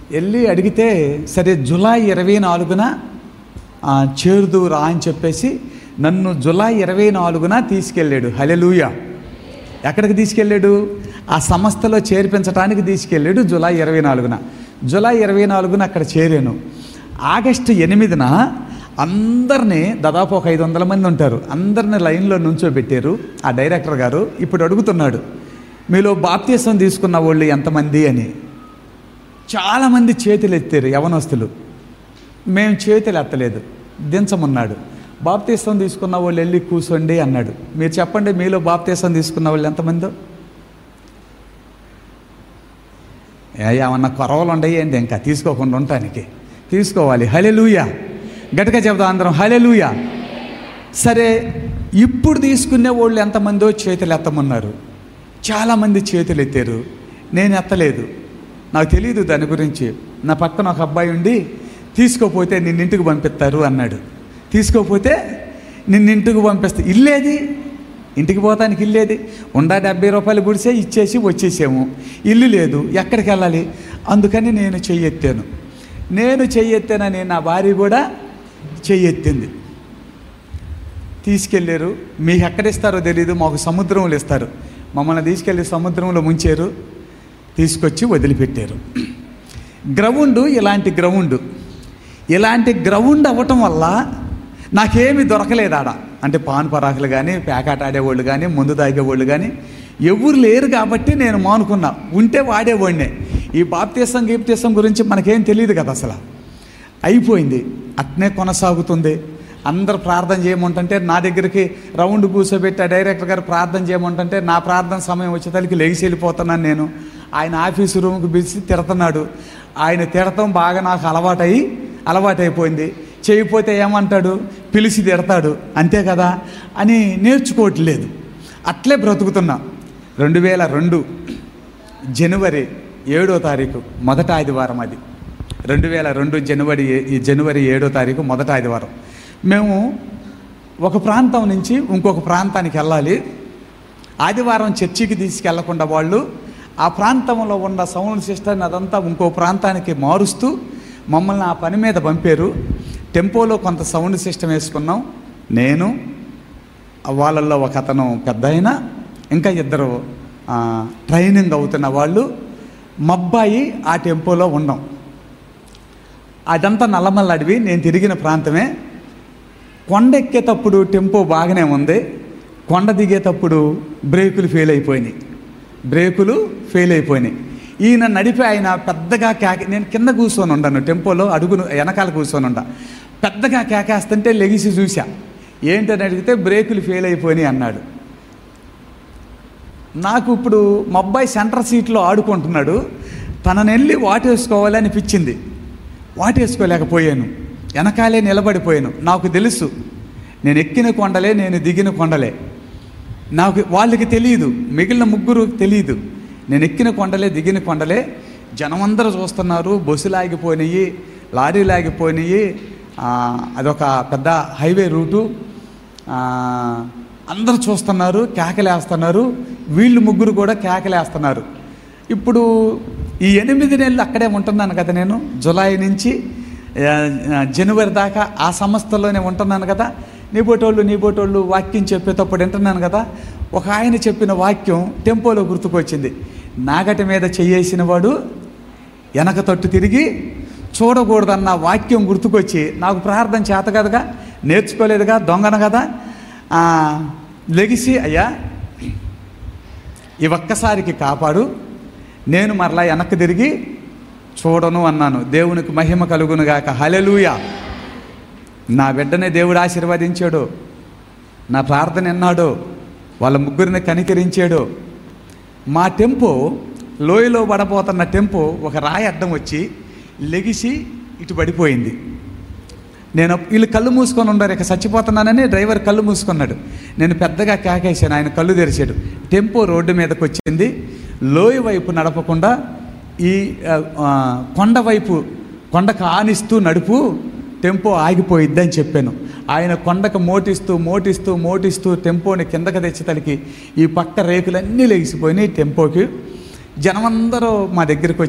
వెళ్ళి అడిగితే సరే జూలై ఇరవై నాలుగున ఆ, చేరుదు రా అని చెప్పేసి నన్ను జూలై ఇరవై నాలుగున తీసుకెళ్ళాడు హలెలూయ ఎక్కడికి తీసుకెళ్ళాడు ఆ సంస్థలో చేర్పించడానికి తీసుకెళ్ళాడు జూలై ఇరవై నాలుగున జూలై ఇరవై నాలుగున అక్కడ చేరాను ఆగస్టు ఎనిమిదిన అందరినీ దాదాపు ఒక ఐదు వందల మంది ఉంటారు అందరిని లైన్లో నుంచోబెట్టారు ఆ డైరెక్టర్ గారు ఇప్పుడు అడుగుతున్నాడు మీలో బాప్తీసం తీసుకున్న వాళ్ళు ఎంతమంది అని చాలామంది చేతులు ఎత్తారు యవనస్తులు మేము చేతులు ఎత్తలేదు దించమన్నాడు బాప్తీసం తీసుకున్న వాళ్ళు వెళ్ళి కూర్చోండి అన్నాడు మీరు చెప్పండి మీలో బాప్తీసం తీసుకున్న వాళ్ళు ఎంతమందో ఏ, ఏమన్నా కొరవలు ఉండయి ఏంటి ఇంకా తీసుకోకుండా ఉండటానికి తీసుకోవాలి హలెలూయా గట్టిగా చెప్దాం అందరం హలెలూయా సరే ఇప్పుడు తీసుకునే వాళ్ళు ఎంతమందో చేతులు ఎత్తమన్నారు చాలామంది చేతులు ఎత్తారు నేను ఎత్తలేదు నాకు తెలియదు దాని గురించి నా పక్కన ఒక అబ్బాయి ఉండి తీసుకోపోతే నిన్నింటికి పంపిస్తారు అన్నాడు తీసుకోపోతే నిన్నింటికి పంపిస్తా ఇల్లేది ఇంటికి పోతానికి ఇల్లేది ఉండా డెబ్బై రూపాయలు గుడిసే ఇచ్చేసి వచ్చేసాము ఇల్లు లేదు ఎక్కడికి వెళ్ళాలి అందుకని నేను చెయ్యెత్తాను నేను చెయ్యెత్తానని నా భార్య కూడా చెయ్యెత్తింది తీసుకెళ్ళారు మీకు ఎక్కడిస్తారో తెలియదు మాకు సముద్రంలో ఇస్తారు మమ్మల్ని తీసుకెళ్ళి సముద్రంలో ముంచారు తీసుకొచ్చి వదిలిపెట్టారు గ్రౌండ్ ఇలాంటి గ్రౌండ్ ఇలాంటి గ్రౌండ్ అవ్వటం వల్ల నాకేమీ దొరకలేదు ఆడ అంటే పాన్ పరాకులు కానీ పేకాట ఆడేవాళ్ళు కానీ ముందు తాగేవాళ్ళు కానీ ఎవరు లేరు కాబట్టి నేను మానుకున్నా ఉంటే వాడేవాడినే ఈ బాప్తీసం గీప్తీసం గురించి మనకేం తెలియదు కదా అసలు అయిపోయింది అట్నే కొనసాగుతుంది అందరు ప్రార్థన చేయమంటుంటే నా దగ్గరికి రౌండ్ కూర్చోబెట్టి ఆ డైరెక్టర్ గారు ప్రార్థన చేయమంటుంటే నా ప్రార్థన సమయం వచ్చేసరికి లెగిసి వెళ్ళిపోతున్నాను నేను ఆయన ఆఫీసు రూమ్కి పిలిచి తిడుతున్నాడు ఆయన తిడతాం బాగా నాకు అలవాటయి అలవాటైపోయింది చేయకపోతే ఏమంటాడు పిలిచి తిడతాడు అంతే కదా అని నేర్చుకోవట్లేదు అట్లే బ్రతుకుతున్నా రెండు వేల రెండు జనవరి ఏడో తారీఖు మొదట ఆదివారం అది రెండు వేల రెండు జనవరి ఏ- ఈ జనవరి ఏడో తారీఖు మొదట ఆదివారం మేము ఒక ప్రాంతం నుంచి ఇంకొక ప్రాంతానికి వెళ్ళాలి ఆదివారం చర్చికి తీసుకెళ్లకుండా వాళ్ళు ఆ ప్రాంతంలో ఉన్న సౌండ్ సిస్టర్ని అదంతా ఇంకో ప్రాంతానికి మారుస్తూ మమ్మల్ని ఆ పని మీద పంపారు టెంపోలో కొంత సౌండ్ సిస్టమ్ వేసుకున్నాం నేను వాళ్ళల్లో ఒక అతను పెద్ద ఆయన ఇంకా ఇద్దరు ఆ, ట్రైనింగ్ అవుతున్న వాళ్ళు మబ్బాయి ఆ టెంపోలో ఉన్నాం అదంతా నల్లమల్ల అడవి నేను తిరిగిన ప్రాంతమే కొండ ఎక్కేటప్పుడు టెంపో బాగానే ఉంది కొండ దిగేటప్పుడు బ్రేకులు ఫెయిల్ అయిపోయినాయి బ్రేకులు ఫెయిల్ అయిపోయినాయి ఈయన నడిపి ఆయన పెద్దగా కేక నేను కింద కూర్చొని ఉండను టెంపోలో అడుగును వెనకాల కూర్చొని ఉండ పెద్దగా కేకేస్తుంటే లెగిసి చూసా ఏంటని అడిగితే బ్రేకులు ఫెయిల్ అయిపోయినాయి అన్నాడు నాకు ఇప్పుడు మా అబ్బాయి సెంటర్ సీట్లో ఆడుకుంటున్నాడు తనని వెళ్ళి వాటేసుకోవాలి అనిపించింది వాటేసుకోలేకపోయాను వెనకాలే నిలబడిపోయాను నాకు తెలుసు నేను ఎక్కిన కొండలే నేను దిగిన కొండలే నాకు వాళ్ళకి తెలియదు మిగిలిన ముగ్గురు తెలియదు నేను ఎక్కిన కొండలే దిగిన కొండలే జనమందరూ చూస్తున్నారు బస్సులు ఆగిపోయినాయి లారీలు ఆగిపోయినాయి ఆ, అదొక పెద్ద హైవే రూటు ఆ, అందరూ చూస్తున్నారు కేకలేస్తున్నారు వీళ్ళు ముగ్గురు కూడా కేకలేస్తున్నారు ఇప్పుడు ఈ ఎనిమిది నెలలు అక్కడే ఉంటున్నాను కదా నేను జులై నుంచి ఆ, ఆ, జనవరి దాకా ఆ సంస్థలోనే ఉంటున్నాను కదా నీ బోటోళ్ళు నీ బోటోళ్ళు వాక్యం చెప్పేటప్పుడు వింటున్నాను కదా ఒక ఆయన చెప్పిన వాక్యం టెంపోలో గుర్తుకొచ్చింది నాగటి మీద చెయ్యేసిన వాడు వెనక తట్టు తిరిగి చూడకూడదన్న వాక్యం గుర్తుకొచ్చి నాకు ప్రార్థన చేత కదగా నేర్చుకోలేదుగా దొంగను కదా ఆ, లెగిసి అయ్యా ఈ ఒక్కసారికి కాపాడు నేను మరలా వెనక్కి తిరిగి చూడను అన్నాను దేవునికి మహిమ కలుగును గాక హలెలూయ నా బిడ్డనే దేవుడు ఆశీర్వదించాడు నా ప్రార్థన విన్నాడు వాళ్ళ ముగ్గురిని కనికరించాడు మా టెంపో లోయలో పడబోతున్న టెంపో ఒక రాయి అడ్డం వచ్చి లెగిసి ఇటు పడిపోయింది నేను వీళ్ళు కళ్ళు మూసుకొని ఉండరు ఇక చచ్చిపోతున్నానని డ్రైవర్ కళ్ళు మూసుకున్నాడు నేను పెద్దగా కేకేశాను ఆయన కళ్ళు తెరిచాడు టెంపో రోడ్డు మీదకి వచ్చింది లోయ వైపు నడపకుండా ఈ ఆ, ఆ, కొండ వైపు కొండకు ఆనిస్తూ నడుపు టెంపో ఆగిపోయిద్ది అని చెప్పాను ఆయన కొండకు మోటిస్తూ మోటిస్తూ మోటిస్తూ టెంపోని కిందకి తెచ్చి తలికి ఈ పక్క రేకులన్నీ లెగిసిపోయినాయి టెంపోకి జనమందరూ మా దగ్గరికి వచ్చి